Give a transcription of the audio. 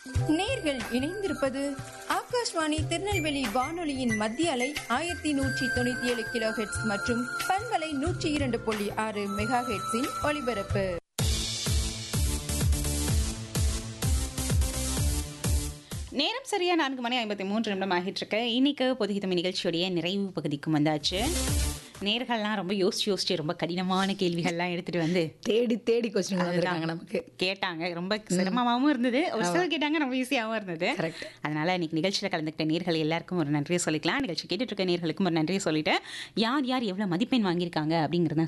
நேர்கள் இணைந்திருப்பது ஆகாஷ்வாணி திருநெல்வேலி வானொலியின் மத்திய அலை ஆயிரத்தி நூற்றி தொண்ணூத்தி ஏழு கிலோ ஹெட்ஸ் மற்றும் பண்பலை நூற்றி இரண்டு புள்ளி ஆறு மெகா ஹெட்ஸின் ஒலிபரப்பு நேரம் சரியா நான்கு மணி ஐம்பத்தி மூன்று நிமிடம் ஆகிட்டு இருக்கு இன்னைக்கு பொதுகிதமி நிகழ்ச்சியுடைய நிறைவு பகுதிக்கும் வந்தாச்சு நேர்கள்லாம் ரொம்ப யோசிச்சு யோசிச்சு ரொம்ப கடினமான கேள்விகள்லாம் எடுத்துட்டு வந்து தேடி தேடி கொஸ்டின் வந்திருக்காங்க நமக்கு கேட்டாங்க ரொம்ப சிரமமாகவும் இருந்தது ஒரு சிலர் கேட்டாங்க ரொம்ப ஈஸியாகவும் இருந்தது Correct. அதனால இன்னைக்கு நிகழ்ச்சியில் கலந்துக்கிட்ட நேர்கள் எல்லாருக்கும் ஒரு நன்றியை சொல்லிக்கலாம் நிகழ்ச்சி கேட்டுட்டு இருக்க நேர்களுக்கும் ஒரு நன்றியை சொல்லிட்டு யார் யார் எவ்வளோ மதிப்பெண் வாங்கியிருக்காங்க அப்படிங்கிறத